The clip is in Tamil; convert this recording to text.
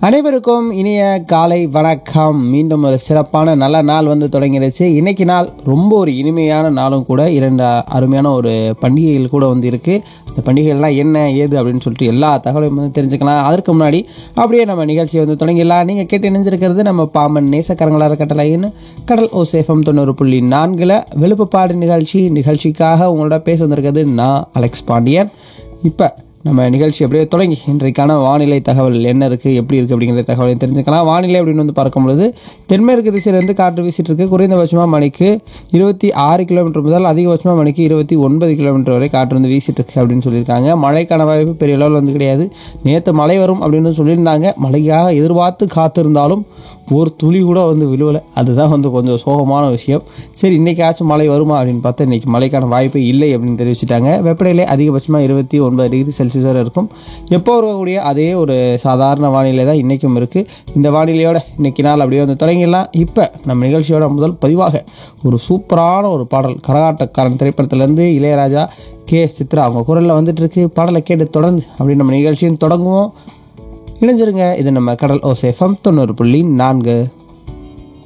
அனைவருக்கும் இனிய காலை வணக்கம் மீண்டும் ஒரு சிறப்பான நல்ல நாள் வந்து தொடங்கிடுச்சு இன்னைக்கு நாள் ரொம்ப ஒரு இனிமையான நாளும் கூட இரண்டு அருமையான ஒரு பண்டிகைகள் கூட வந்து இருக்குது அந்த பண்டிகைகள்லாம் என்ன ஏது அப்படின்னு சொல்லிட்டு எல்லா தகவலையும் வந்து தெரிஞ்சுக்கலாம் அதற்கு முன்னாடி அப்படியே நம்ம நிகழ்ச்சியை வந்து தொடங்கிடலாம் நீங்கள் கேட்டு இணைஞ்சிருக்கிறது நம்ம பாமன் நேசக்கரங்களாக கட்டளைன்னு கடல் ஓசேஃபம் தொண்ணூறு புள்ளி நான்கில் வெளுப்புப்பாடு நிகழ்ச்சி நிகழ்ச்சிக்காக உங்களோட பேச வந்திருக்கிறது நான் அலெக்ஸ் பாண்டியன் இப்போ நம்ம நிகழ்ச்சி அப்படியே தொடங்கி இன்றைக்கான வானிலை தகவல் என்ன இருக்குது எப்படி இருக்குது அப்படிங்கிற தகவலை தெரிஞ்சுக்கலாம் வானிலை அப்படின்னு வந்து பார்க்கும்பொழுது தென்மேற்கு திசையிலேருந்து காற்று வீசிட்டு இருக்கு குறைந்தபட்சமாக மணிக்கு இருபத்தி ஆறு கிலோமீட்டர் முதல் அதிகபட்சமாக மணிக்கு இருபத்தி ஒன்பது கிலோமீட்டர் வரை காற்று வந்து வீசிட்டு இருக்கு அப்படின்னு சொல்லியிருக்காங்க மழைக்கான வாய்ப்பு பெரிய அளவில் வந்து கிடையாது நேற்று மழை வரும் அப்படின்னு சொல்லியிருந்தாங்க மழைக்காக எதிர்பார்த்து காத்திருந்தாலும் ஒரு துளி கூட வந்து விழுவலை அதுதான் வந்து கொஞ்சம் சோகமான விஷயம் சரி இன்றைக்காச்சும் மழை வருமா அப்படின்னு பார்த்தா இன்றைக்கி மழைக்கான வாய்ப்பு இல்லை அப்படின்னு தெரிவிச்சிட்டாங்க வெப்பநிலை அதிகபட்சமாக இருபத்தி ஒன்பது டிகிரி செல்சியஸ் வரை இருக்கும் எப்போ இருக்கக்கூடிய அதே ஒரு சாதாரண வானிலை தான் இன்றைக்கும் இருக்குது இந்த வானிலையோட இன்றைக்கி நாள் அப்படியே வந்து தொடங்கிடலாம் இப்போ நம்ம நிகழ்ச்சியோட முதல் பதிவாக ஒரு சூப்பரான ஒரு பாடல் கரகாட்டக்காரன் திரைப்படத்திலேருந்து இளையராஜா கே சித்ரா அவங்க குரலில் வந்துட்டு இருக்கு பாடலை கேட்டு தொடர்ந்து அப்படி நம்ம நிகழ்ச்சியும் தொடங்குவோம் இணைஞ்சிருங்க இது நம்ம கடல் ஓசேஃபம் தொண்ணூறு புள்ளி நான்கு